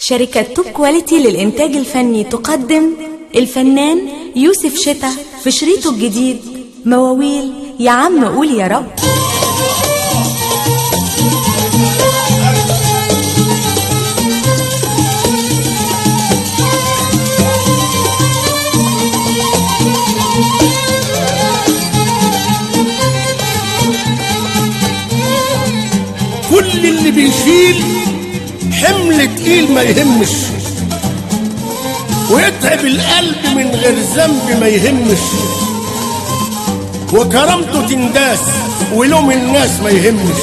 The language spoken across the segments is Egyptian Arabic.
شركة توب كواليتي للإنتاج الفني تقدم الفنان يوسف شتا في شريطه الجديد مواويل يا عم قول يا رب كل اللي بيشيل حمل تقيل ما يهمش ويتعب القلب من غير ذنب ما يهمش وكرامته تنداس ولوم الناس ما يهمش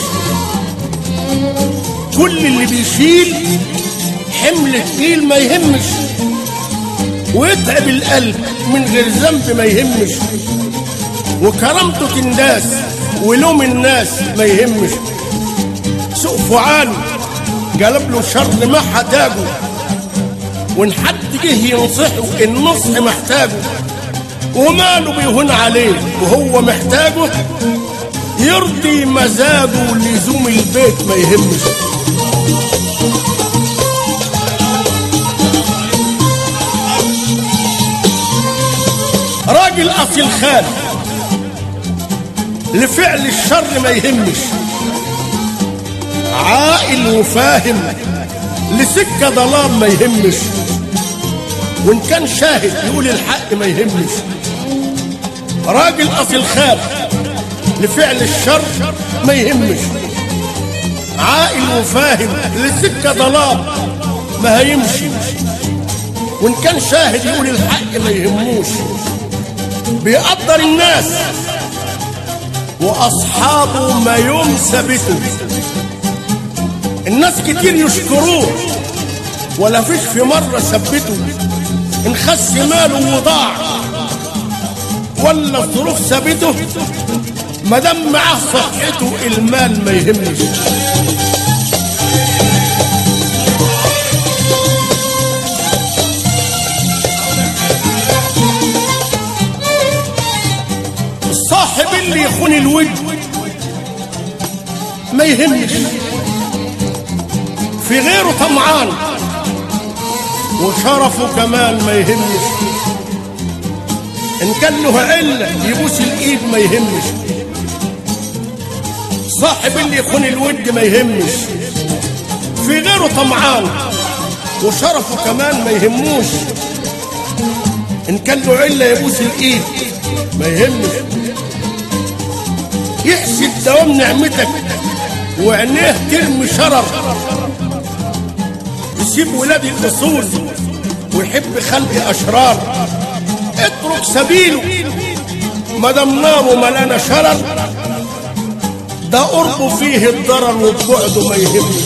كل اللي بيشيل حمل تقيل ما يهمش ويتعب القلب من غير ذنب ما يهمش وكرامته تنداس ولوم الناس ما يهمش سوء فعاله قلب له شر ما حتاجه وان حد جه ينصحه النصح محتاجه وماله بيهون عليه وهو محتاجه يرضي مزاجه لزوم البيت ما يهمش راجل اصيل خال لفعل الشر ما يهمش عاقل وفاهم لسكة ظلام ما يهمش وإن كان شاهد يقول الحق ما يهمش راجل أصيل خال لفعل الشر ما يهمش عاقل وفاهم لسكة ظلام ما هيمشي وإن كان شاهد يقول الحق ما يهموش بيقدر الناس وأصحابه ما يوم ثابته الناس كتير يشكروه ولا فيش في مرة ثبته إن خس ماله وضاع ولا الظروف ثبته ما دام معاه صحته المال ما يهمش الصاحب اللي يخون الود ما يهمش في غيره طمعان وشرفه كمان ما يهمش ان كان له علة يبوس الايد ما يهمش صاحب اللي يخون الود ما يهمش في غيره طمعان وشرفه كمان ما يهموش ان كان له علة يبوس الايد ما يهمش يحسد دوام نعمتك وعينيه ترمي شرر يسيب ولاد الاصول ويحب خلق اشرار اترك سبيله ما دام ناره ملانه شرر ده قربه فيه الضرر وبعده ما يهمش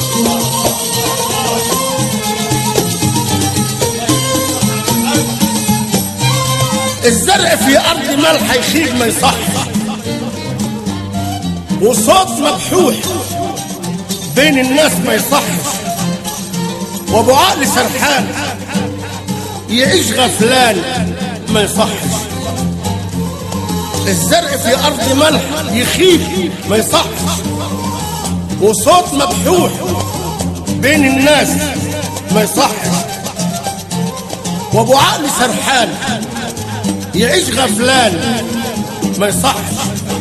الزرع في ارض ملح يخيب ما يصح وصوت مبحوح بين الناس ما يصحش وابو عقل سرحان يعيش غفلان ما يصحش الزرع في ارض ملح يخيب ما يصحش وصوت مبحوح بين الناس ما يصحش وابو عقل سرحان يعيش غفلان ما يصحش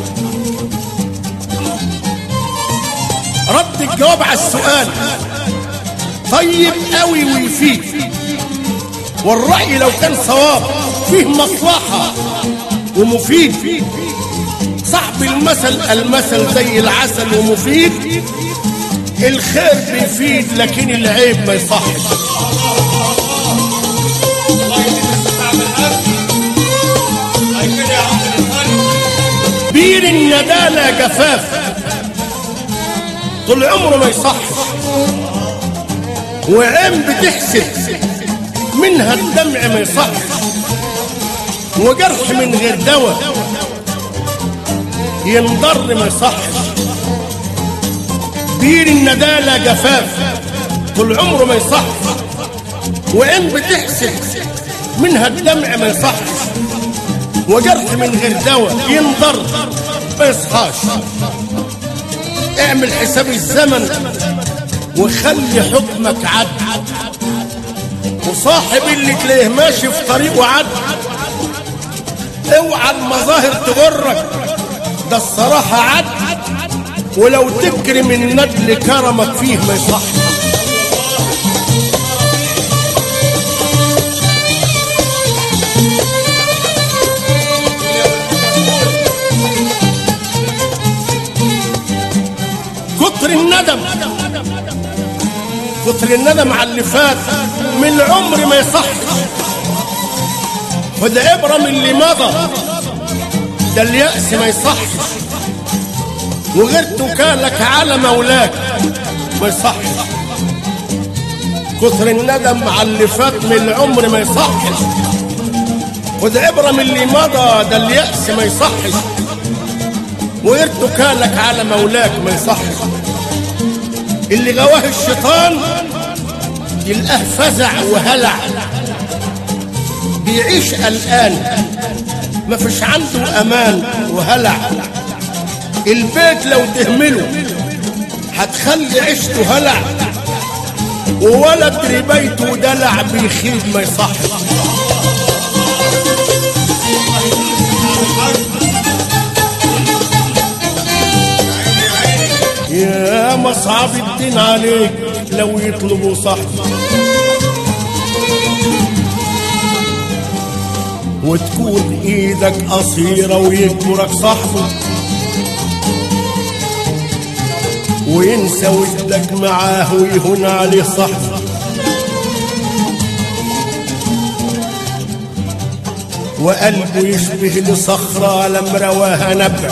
رد الجواب على السؤال طيب قوي ويفيد والرأي لو كان صواب فيه مصلحة ومفيد صاحب المثل المثل زي العسل ومفيد الخير بيفيد لكن العيب ما يصحش بير الندالة جفاف طول عمره ما يصحش وعين بتحسد منها الدمع ما يصحش وجرح من غير دواء ينضر ما يصحش بير الندالة جفاف طول عمره ما يصحش وعين بتحسد منها الدمع ما يصحش وجرح من غير دواء ينضر ما يصحاش اعمل حساب الزمن وخلي حكمك عد وصاحب اللي تلاقيه ماشي في طريقه عد اوعى المظاهر تغرك ده الصراحة عد ولو تكرم الندل كرمك فيه ما يصح كتر الندم كتر الندم على اللي فات من العمر ما يصح وده عبرة من اللي مضى ده اليأس ما يصح وغير توكالك على مولاك ما يصح كتر الندم على اللي فات من العمر ما يصحش وده عبرة من اللي مضى ده اليأس ما يصحش وغير توكالك على مولاك ما يصحش اللي غواه الشيطان يلقاه فزع وهلع بيعيش قلقان ما فيش عنده امان وهلع البيت لو تهمله هتخلي عيشته هلع وولد ربيته دلع بيخيب ما يصحش يا مصعب الدين عليك لو يطلبوا صاحبي وتكون ايدك قصيرة ويكبرك صاحبه وينسى ودك معاه ويهون عليه صاحبه وقلبه يشبه لصخرة لم رواها نبع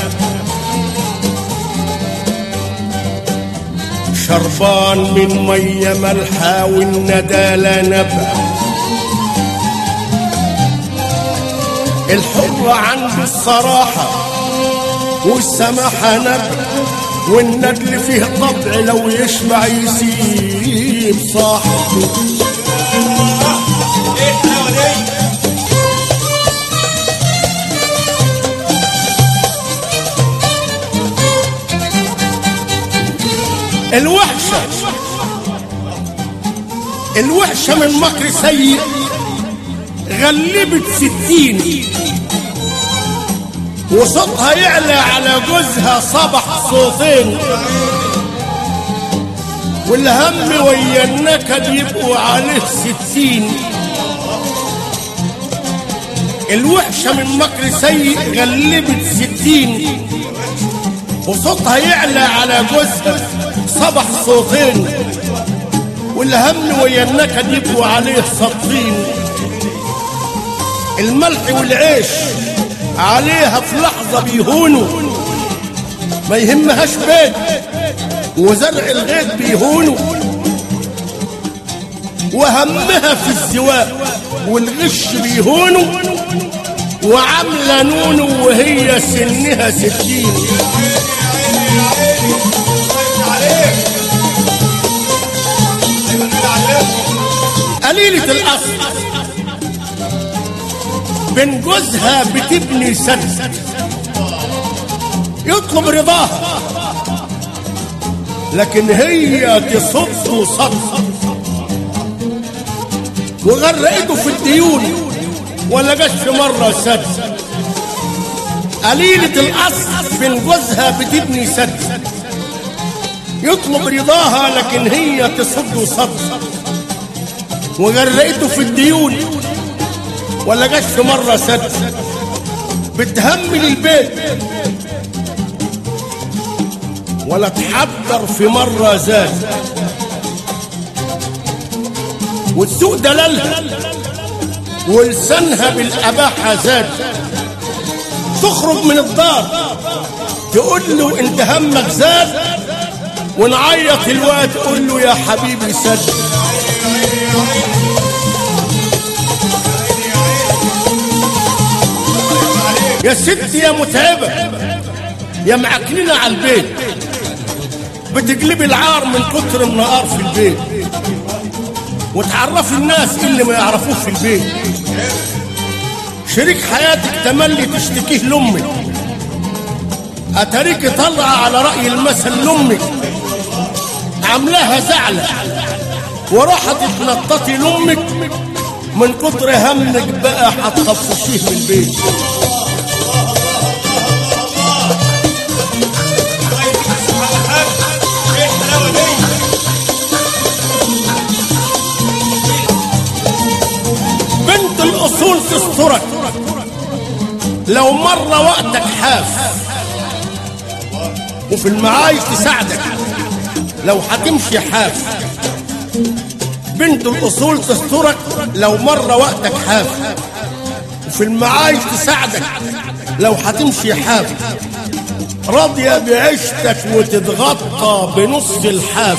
شربان من مية ملحة والندى لا نبع الحر عنده الصراحة والسماحة نبع والندل فيه طبع لو يشبع يسيب صاحبه الوحشة الوحشة من مكر سيء غلبت ستين وصوتها يعلى على جوزها صبح صوتين والهم ويا النكد يبقوا عليه ستين الوحشة من مكر سيء غلبت ستين وصوتها يعلى على جوزها صبح صوتين والهم ويا النكد يبقوا عليه سطين الملح والعيش عليها في لحظة بيهونوا ما يهمهاش بيت وزرع الغيط بيهونوا وهمها في الزواق والغش بيهونوا وعاملة نونو وهي سنها ستين قليلة الأصل بين جوزها بتبني سد يطلب رضاها لكن هي تصد صد وغرقته في الديون ولا جاش في مرة سد قليلة الأصل بين جوزها بتبني سد يطلب رضاها لكن هي تصد صد وغرقته في الديون ولا جاش في مرة سد بتهمل البيت ولا تحضر في مرة زاد وتسوق دلالها ولسانها بالأباحة زاد تخرج من الدار تقول له انت همك زاد ونعيط الوقت تقول له يا حبيبي سد يا ست يا متعبة يا معكنينة على البيت بتقلبي العار من كتر النهار في البيت وتعرفي الناس اللي ما يعرفوش في البيت شريك حياتك تملي تشتكيه لامك اتاريك طلع على رأي المثل لامك عاملاها زعلة وراحت تنططي لأمك من كتر همك بقى هتخفشيه من البيت بنت الأصول تسترك لو مرة وقتك حاف وفي المعايش تساعدك لو هتمشي حاف بنت الأصول تسترك لو مرة وقتك حاف وفي المعايش تساعدك لو هتمشي حاف راضية بعيشتك وتتغطى بنص الحاف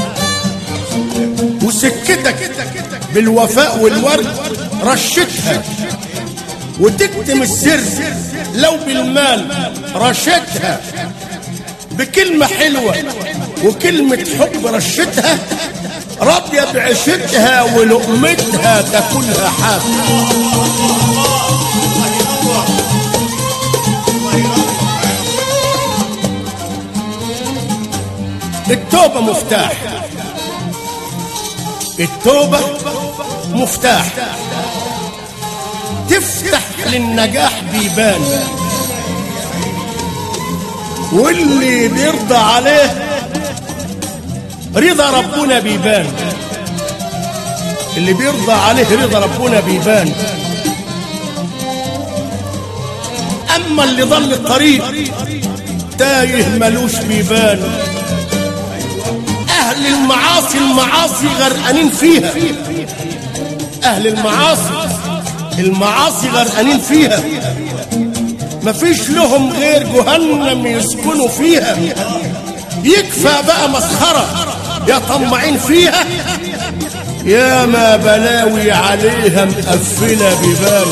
وسكتك بالوفاء والورد رشتها وتكتم السر لو بالمال رشتها بكلمة حلوة وكلمة حب رشتها راضية بعيشتها ولقمتها تاكلها حاف التوبة مفتاح التوبة مفتاح تفتح للنجاح بيبان واللي بيرضى عليه رضا ربنا بيبان اللي بيرضى عليه رضا ربنا بيبان اما اللي ضل الطريق تايه ملوش بيبان اهل المعاصي المعاصي غرقانين فيها اهل المعاصي المعاصي غرقانين فيها مفيش لهم غير جهنم يسكنوا فيها يكفى بقى مسخرة يا طمعين فيها يا ما بلاوي عليها مقفلة ببال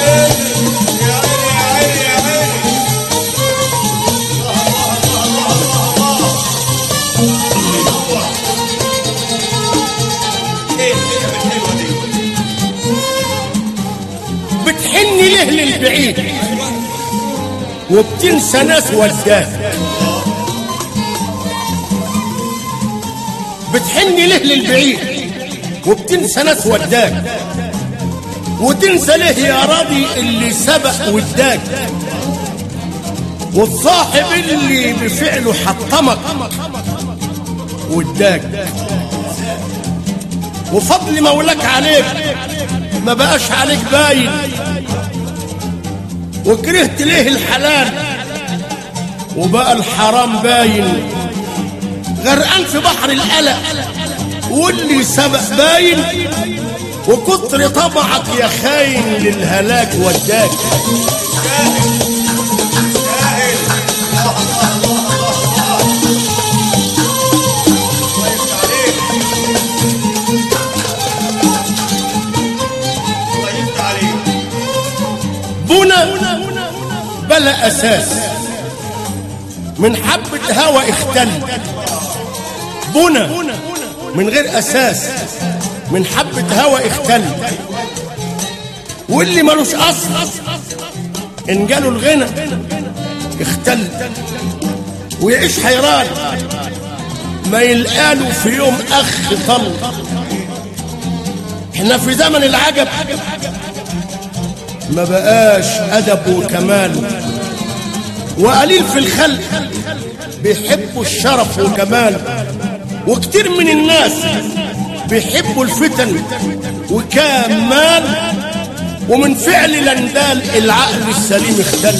بتحن ليه للبعيد وبتنسى ناس وداك بتحن ليه للبعيد وبتنسى ناس وداك وتنسى ليه يا راضي اللي سبق وداك والصاحب اللي بفعله حطمك وداك وفضل مولاك عليك ما بقاش عليك باين وكرهت ليه الحلال وبقى الحرام باين غرقان في بحر القلق واللي سبق باين وكتر طبعك يا خاين للهلاك وداك بنا بلا اساس من حبة هوا اختل بنا من غير اساس من حبة هوا اختل واللي ملوش اصل ان جاله الغنى اختل ويعيش حيران ما يلقاله في يوم اخ طل احنا في زمن العجب ما بقاش ادب وكمال وقليل في الخلق بيحبوا الشرف والكمال وكتير من الناس بيحبوا الفتن وكمال ومن فعل الاندال العقل السليم اختل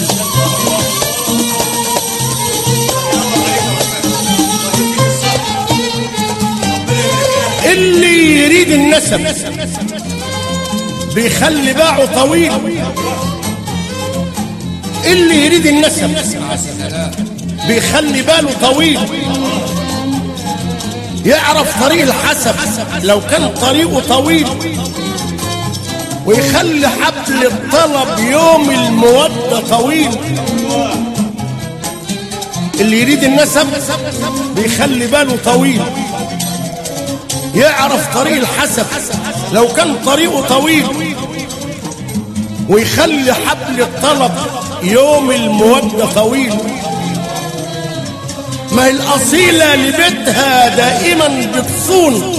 اللي يريد النسب بيخلي باعه طويل اللي يريد النسب بيخلي باله طويل يعرف طريق الحسب لو كان طريقه طويل ويخلي حبل الطلب يوم المودة طويل اللي يريد النسب بيخلي باله طويل يعرف طريق الحسب لو كان طريقه طويل ويخلي حبل الطلب يوم المودة طويل ما هي الأصيلة لبيتها دائما بتصون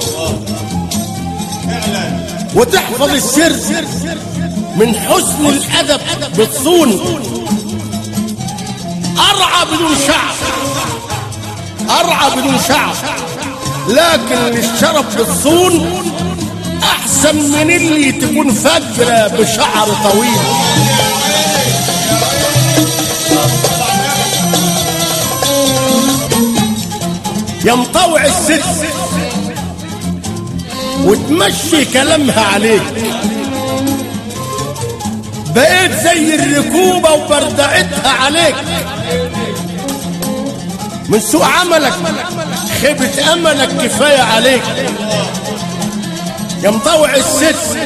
وتحفظ السر من حسن الأدب بتصون أرعى بدون شعر أرعى بدون شعر لكن للشرف بتصون أحسن من اللي تكون فجرة بشعر طويل يا مطوع الست وتمشي كلامها عليك بقيت زي الركوبة وبردعتها عليك من سوء عملك خيبة أملك كفاية عليك يا مطوع الست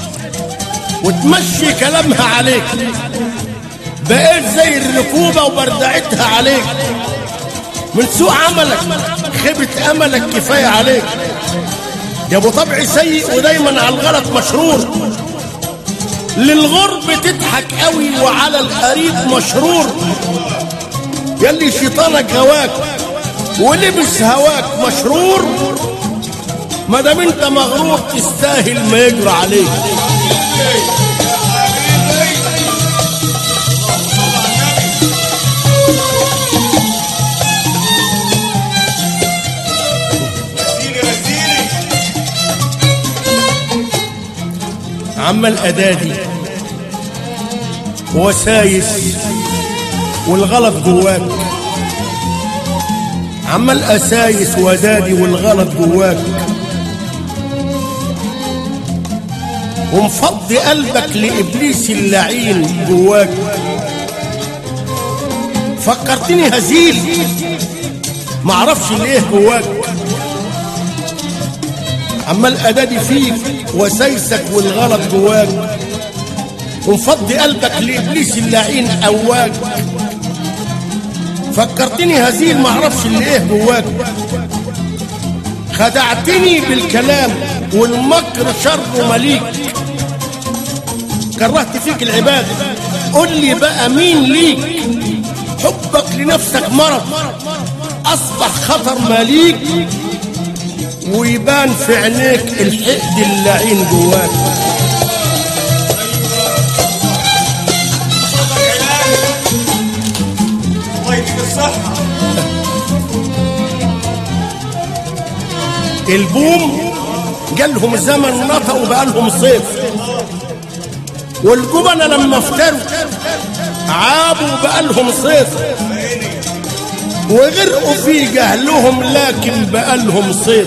وتمشي كلامها عليك بقيت زي الركوبة وبردعتها عليك من سوء عملك خيبة أملك كفاية عليك يا ابو طبع سيء ودايما على الغلط مشرور للغرب تضحك قوي وعلى القريب مشرور يلي شيطانك هواك ولبس هواك مشرور ما دام انت مغرور تستاهل ما يجرى عليك عم الأدادي وسايس والغلط جواك عم الأسايس ودادي والغلط جواك ومفضي قلبك لإبليس اللعين جواك فكرتني هزيل معرفش ليه جواك عمال أدادي فيك وسايسك والغلط جواك ومفضي قلبك لإبليس اللعين قواك فكرتني هزيل معرفش اللي ايه جواك خدعتني بالكلام والمكر شر مليك كرهت فيك العباد قول لي بقى مين ليك حبك لنفسك مرض اصبح خطر مليك ويبان في عينيك الحقد اللعين جواك الله يديك الصحة البوم جالهم زمن نطقوا بقالهم صيف والجبنة لما افتروا عابوا بقالهم صيف وغرقوا في جهلهم لكن بقالهم صيف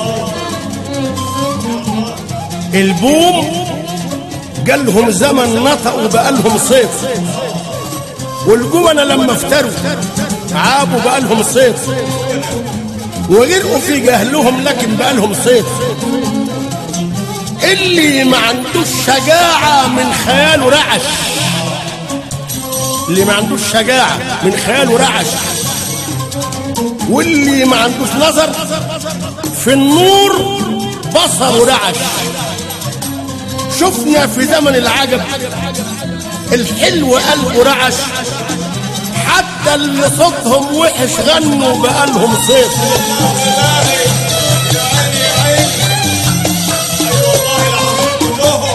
البوم جالهم زمن نطقوا بقالهم صيف والجبنة لما افتروا عابوا بقالهم صيف وغرقوا في جهلهم لكن بقالهم صيف اللي ما عندوش شجاعة من خياله رعش اللي ما عندوش شجاعة من خياله رعش واللي ما عندوش نظر في النور بصره رعش شفنا في زمن العجب الحلو قلبه رعش حتى اللي صوتهم وحش غنوا بقالهم صيف والله العظيم كلهم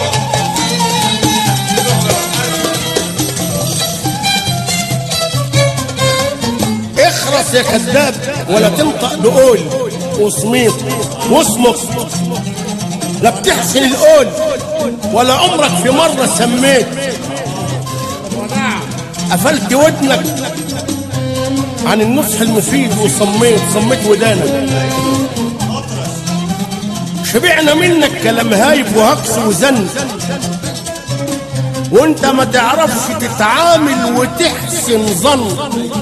اخرس يا كذاب ولا تنطق بقول وصميت واصمت لا بتحسن القول ولا عمرك في مرة سميت قفلت ودنك عن النصح المفيد وصميت صميت ودانك شبعنا منك كلام هايب وهكس وزن وانت ما تعرفش تتعامل وتحسن ظن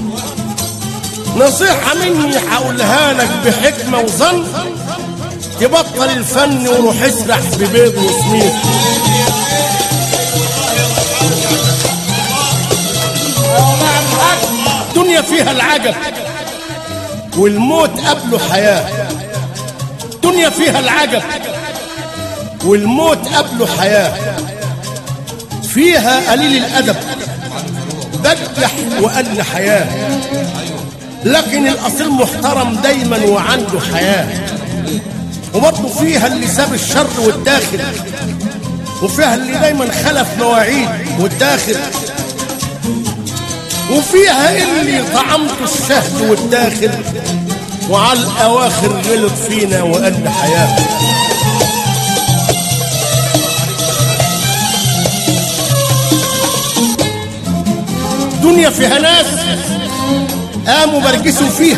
نصيحة مني هقولها لك بحكمة وظن تبطل الفن وروح اسرح ببيض وسميد الدنيا فيها العجب والموت قبله حياة الدنيا فيها العجب والموت قبله حياة فيها قليل الأدب بجح وقل حياة لكن الاصيل محترم دايما وعنده حياه وبرضه فيها اللي ساب الشر والداخل وفيها اللي دايما خلف مواعيد والداخل وفيها اللي طعمته الشهد والداخل وعلى الاواخر غلط فينا وقال حياه دنيا فيها ناس قاموا برجسوا فيها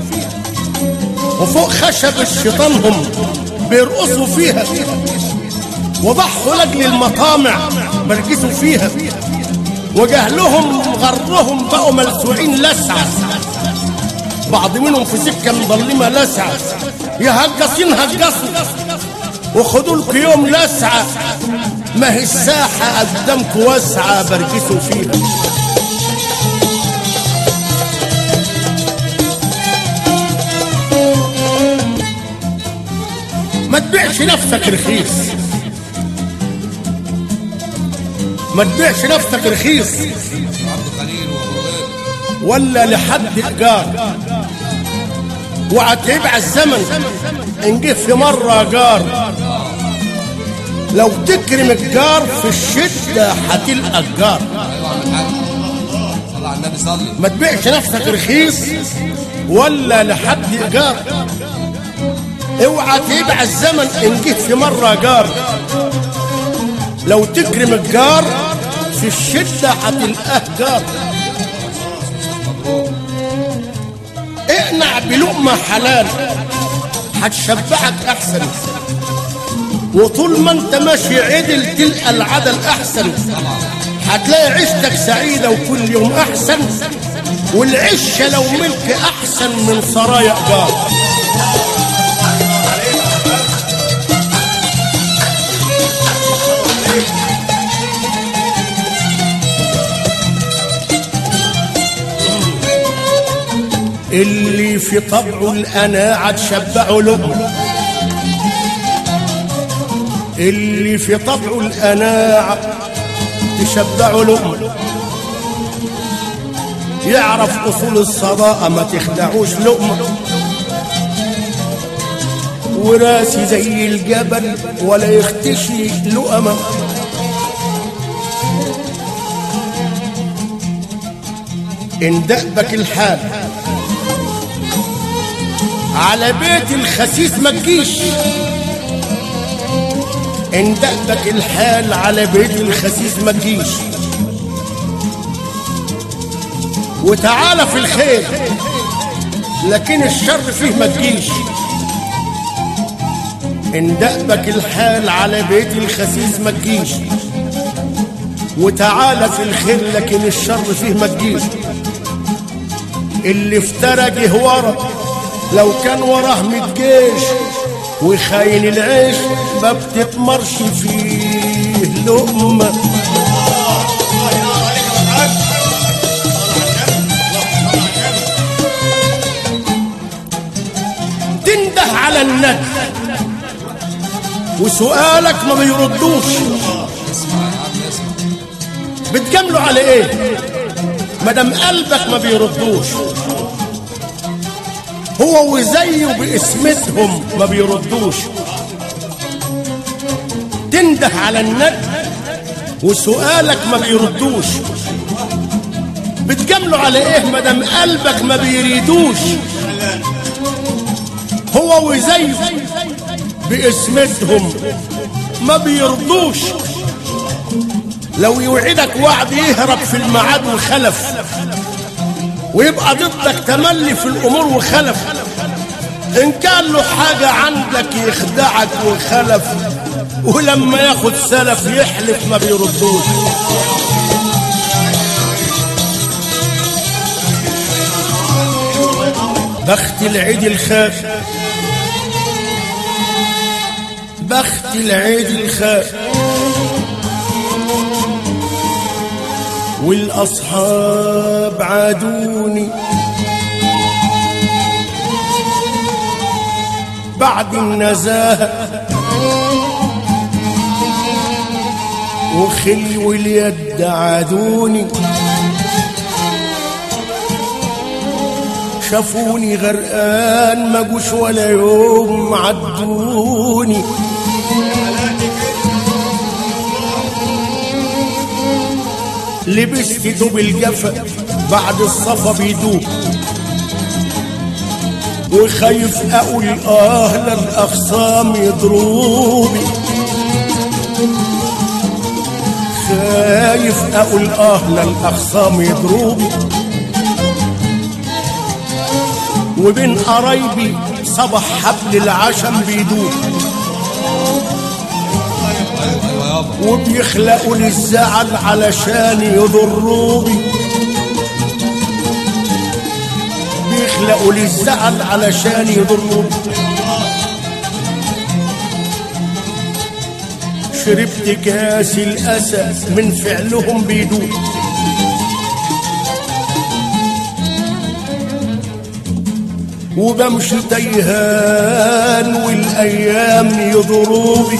وفوق خشب شيطانهم بيرقصوا فيها وضحوا لاجل المطامع برجسوا فيها وجهلهم غرهم بقوا ملسوعين لسعة بعض منهم في سكة مظلمة لسعة يا هجصين هجصوا وخدوا لكم يوم لسعة ما هي الساحة قدامكم واسعة برجسوا فيها ما تبيعش نفسك رخيص ما تبيعش نفسك رخيص عبد الخليل وابو غير ولا لحد ايجار وهتبع الزمن ان جه في مره جار لو تكرم الجار في الشده هتلقى الجار ايوه عم الحاج صلى على النبي صلي ما تبيعش نفسك رخيص ولا لحد ايجار اوعى تبع الزمن ان جه في مره جار لو تكرم الجار في الشده هتلقاه جار اقنع بلقمه حلال هتشبعك احسن وطول ما انت ماشي عدل تلقى العدل احسن هتلاقي عيشتك سعيده وكل يوم احسن والعشه لو ملك احسن من سرايا ايجار اللي في طبعه القناعة تشبعه لقمة اللي في طبعه القناعة تشبعه لقمة يعرف أصول الصداقة ما تخدعوش لقمة وراسي زي الجبل ولا يختشي لقمة إن دأبك الحال على بيت الخسيس ما تجيش ان دأبك الحال على بيت الخسيس ما تجيش وتعالى في الخير لكن الشر فيه ما تجيش ان دأبك الحال على بيت الخسيس ما تجيش وتعالى في الخير لكن الشر فيه ما تجيش اللي افترى جه ورا لو كان وراه ميت جيش وخاين العيش ما بتتمرش فيه لقمة تنده على الند وسؤالك ما بيردوش اسمع يا عم اسمع بتجاملوا على ايه مدام قلبك ما بيردوش هو وزيه باسمتهم ما بيردوش تنده على الند وسؤالك ما بيردوش بتجاملوا على ايه مدام قلبك ما بيريدوش هو وزيه باسمتهم ما بيرضوش لو يوعدك وعد يهرب في الميعاد وخلف ويبقى ضدك تملي في الامور وخلف ان كان له حاجة عندك يخدعك وخلف ولما ياخد سلف يحلف ما بيردوش بخت العيد الخاف بخت العيد الخاف والأصحاب عادوني بعد النزاهة وخلو اليد عادوني شافوني غرقان ما جوش ولا يوم عدوني لبست دوب الجفا بعد الصفا بيدوب وخايف اقول اه للاخصام يضربوني خايف اقول اه للاخصام يضربوني وبين قرايبي صبح حبل العشم بيدوب ايوه ايوه يابا وبيخلقوا لي الزعل علشان يضروني بيخلقوا لي الزعل علشان يضروني شربت كاس الأسى من فعلهم بيدوب وبمشي تيهان والأيام يضروني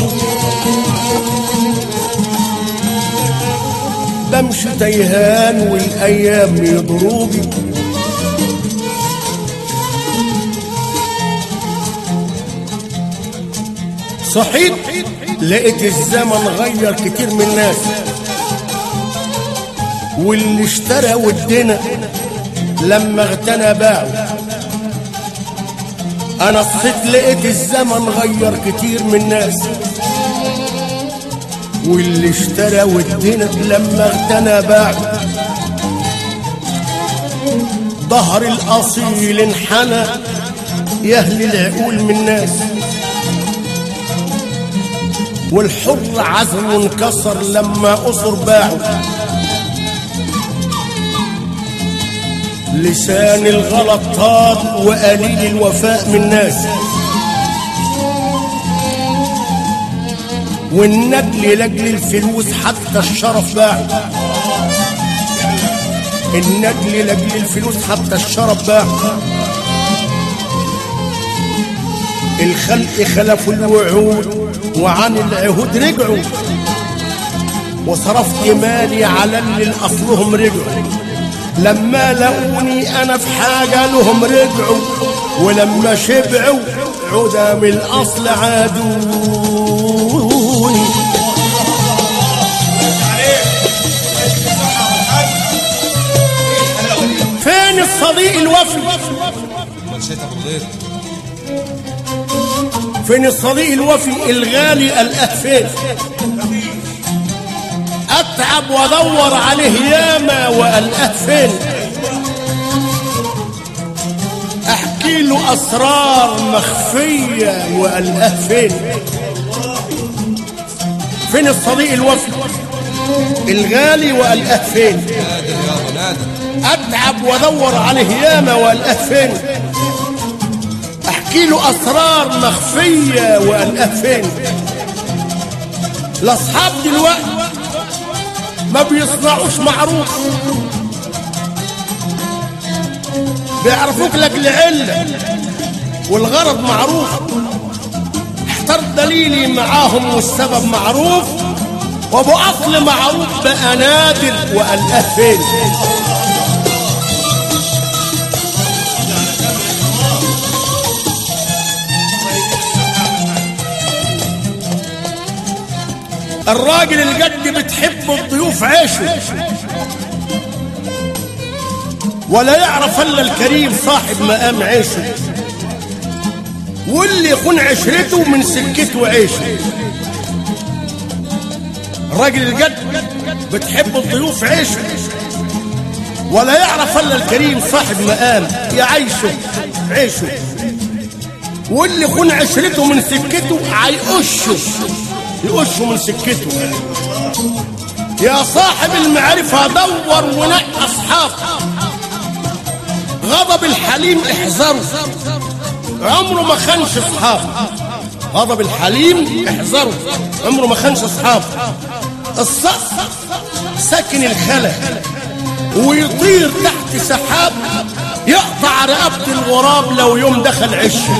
بمشي تيهان والايام يضربي صحيت لقيت الزمن غير كتير من الناس واللي اشترى ودنا لما اغتنى باعوا انا صحيت لقيت الزمن غير كتير من الناس واللي اشترى ودنا لما اغتنى باع ظهر الاصيل انحنى يا اهل العقول من الناس والحر عزمه انكسر لما قصر باعه لسان الغلط طاب وقليل الوفاء من الناس والنجل لاجل الفلوس حتى الشرف باع النجل لاجل الفلوس حتى الشرف باع الخلق خلفوا الوعود وعن العهود رجعوا وصرفت مالي على اللي اصلهم رجعوا لما لقوني انا في حاجه لهم رجعوا ولما شبعوا عدام الاصل عادوني فين الصديق الوفي امال شيت ابو الغيط فين الصديق الوفي الغالي الأهفين أتعب وأدور عليه ياما وألقاه فين أحكي له أسرار مخفية وألقاه فين فين الصديق الوفي الغالي وألقاه فين نادر يابا نادر اتعب وادور عليه ياما والقاه فين احكي له اسرار مخفيه والقاه فين الاصحاب دلوقتي ما بيصنعوش معروف بيعرفوك لك العله والغرض معروف احتر دليلي معاهم والسبب معروف وابو اصل معروف بقى نادر والقاه فين الراجل الجد بتحب الضيوف عيشه ولا يعرف الا الكريم صاحب مقام عيشه واللي يخون عشرته من سكته عيشه الراجل الجد بتحب الضيوف عيشه ولا يعرف الا الكريم صاحب مقام يعيشه عيشه واللي يخون عشرته من سكته هيقشه يقشه من سكته يا صاحب المعرفة دور ونقي أصحاب غضب الحليم احذره عمره ما خانش أصحاب غضب الحليم احذره عمره ما خانش أصحاب الصقر ساكن الخلا ويطير تحت سحاب يقطع رقبة الغراب لو يوم دخل عشه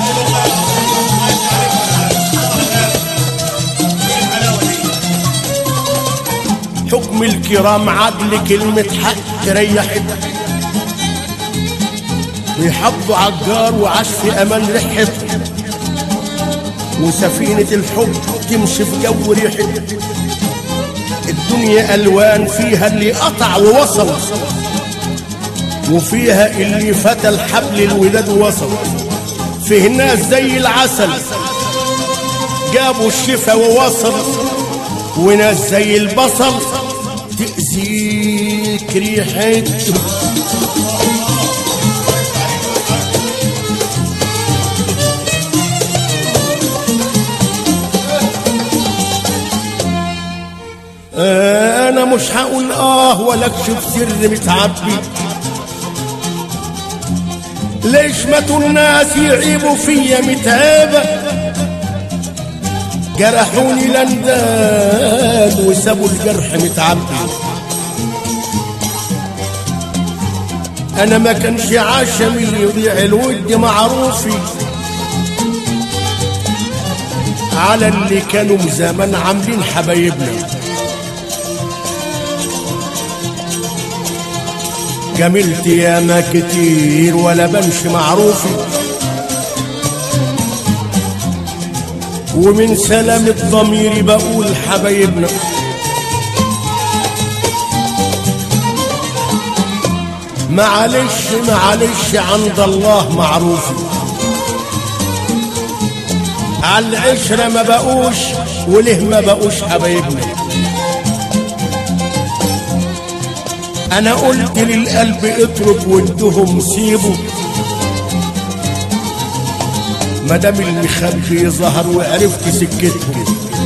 حكم الكرام عدل كلمة حق تريح بيحضوا عالجار وعاش في امان ريحته وسفينة الحب تمشي في جو ريحته الدنيا الوان فيها اللي قطع ووصل وفيها اللي فتى الحبل الوداد ووصل فيه ناس زي العسل جابوا الشفا ووصل وناس زي البصل تأذيك ريحته انا مش هقول اه ولا اكشف سر متعبي ليش ماتوا الناس يعيبوا فيا متعبة جرحوني لندان وسابوا الجرح متعبي انا ما كانش عشمي يضيع الود معروفي على اللي كانوا زمان عاملين حبايبنا جملت ياما كتير ولا بمشي معروفي ومن سلامة ضميري بقول حبايبنا معلش معلش عند الله معروفي على العشرة ما بقوش وله ما بقوش حبايبنا انا قلت للقلب اترك ودهم سيبه مدام المخبي ظهر وعرفت سكتهم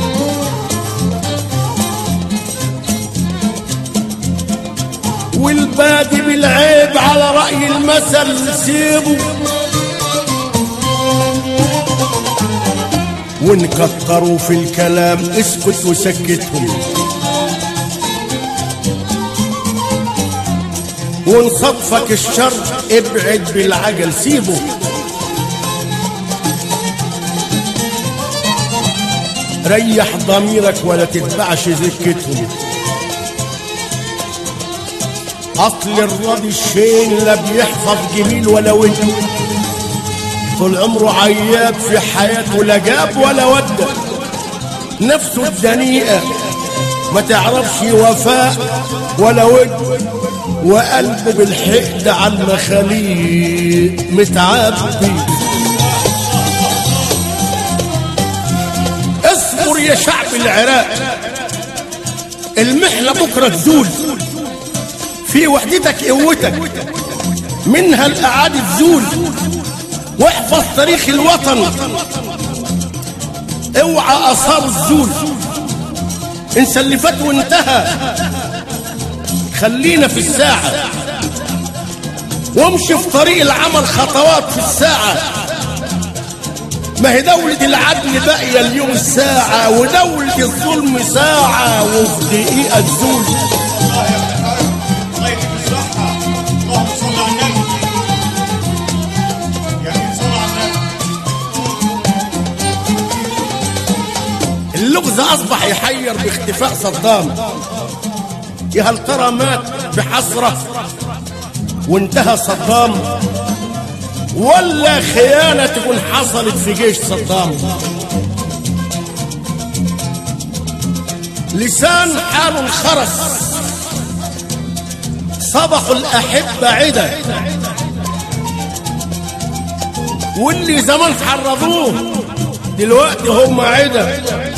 والبادي بالعيب على رأي المثل سيبه ونكتروا في الكلام اسكت وسكتهم ونصفك الشر ابعد بالعجل سيبه ريح ضميرك ولا تتبعش سكتهم اصل الراضي الشين لا بيحفظ جميل ولا ود طول عمره عياب في حياته لا جاب ولا ود نفسه الدنيئه ما تعرفش وفاء ولا ود وقلبه بالحقد على المخاليق متعبي اصبر يا شعب العراق المحنة بكرة تزول في وحدتك قوتك منها الأعادي تزول واحفظ تاريخ الوطن اوعى آثار الزول انسى اللي فات وانتهى خلينا في الساعة وامشي في طريق العمل خطوات في الساعة ما هي دولة العدل باقية اليوم ساعة ودولة الظلم ساعة وفي دقيقة تزول الله يديك الصحة اللهم صل على النبي يا أخي صل على النبي اللغز أصبح يحير باختفاء صدام يا هل ترى مات بحسرة وانتهى صدام ولا خيانة تكون حصلت في جيش صدام لسان حال انخرس صبحوا الأحبة عدة واللي زمان حرضوه دلوقتي هم عدة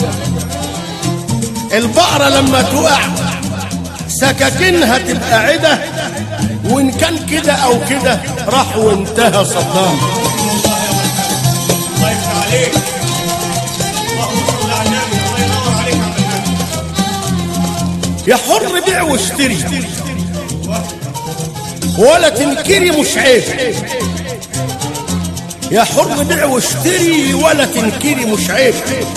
البقرة لما تقع سكاكينها تبقى عدة وإن كان كده أو كده راح وانتهى صدام الله يفتح عليك اللهم صل على النبي الله ينور عليك يا عم النبي يا حر بيع واشتري ولا تنكري مش عيب يا حر بيع واشتري ولا تنكري مش عيب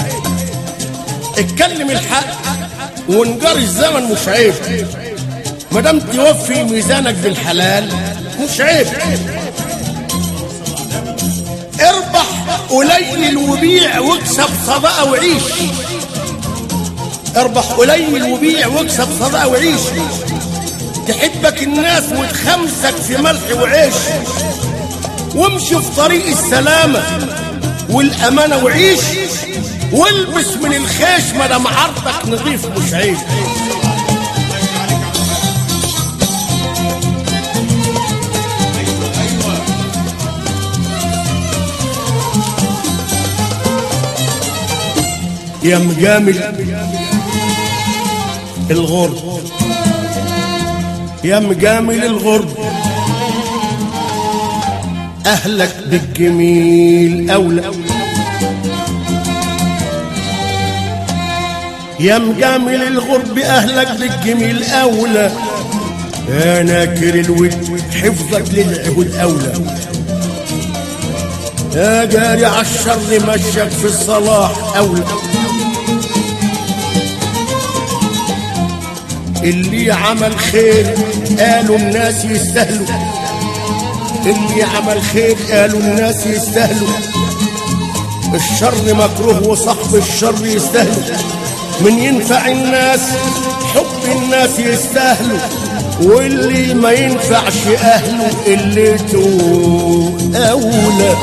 اتكلم الحق ونجار الزمن مش عيب مادام توفي ميزانك بالحلال مش عيب اربح قليل وبيع واكسب صدقه وعيش اربح قليل وبيع واكسب صدقه وعيش تحبك الناس وتخمسك في ملح وعيش وامشي في طريق السلامة والأمانة وعيش والبس من الخيش ما دام عرضك نظيف مش عيب يا مجامل الغرب يا مجامل الغرب أهلك بالجميل أولى يا مجامل الغرب أهلك بالجميل أولى يا ناكر الود حفظك للعبود أولى يا جاري عالشر مشك في الصلاح أولى اللي عمل خير قالوا الناس يستاهلوا اللي عمل خير قالوا الناس يستاهلوا الشر مكروه وصاحب الشر يستاهلوا من ينفع الناس حب الناس يستاهلوا واللي ما ينفعش اهله اللي اولى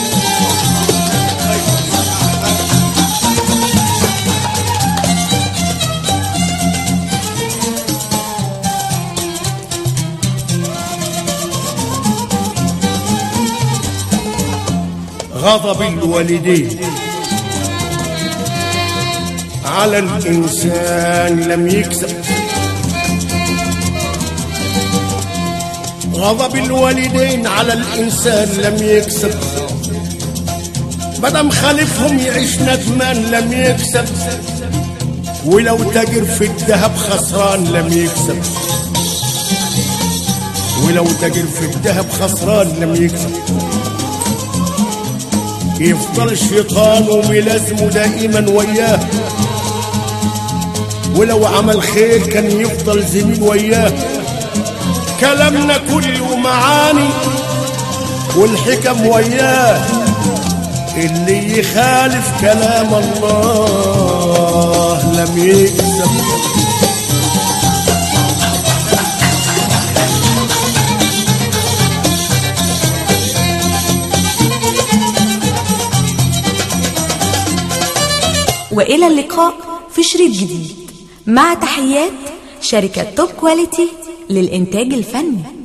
غضب الوالدين على الإنسان لم يكسب غضب الوالدين على الإنسان لم يكسب مدام خالفهم يعيش ندمان لم يكسب ولو تاجر في الذهب خسران لم يكسب ولو تاجر في الذهب خسران لم يكسب يفضل الشيطان وملازمه دائما وياه ولو عمل خير كان يفضل زميل وياه كلامنا كله معاني والحكم وياه اللي يخالف كلام الله لم يكسب وإلى اللقاء في شريط جديد مع تحيات شركة توب كواليتي للإنتاج الفني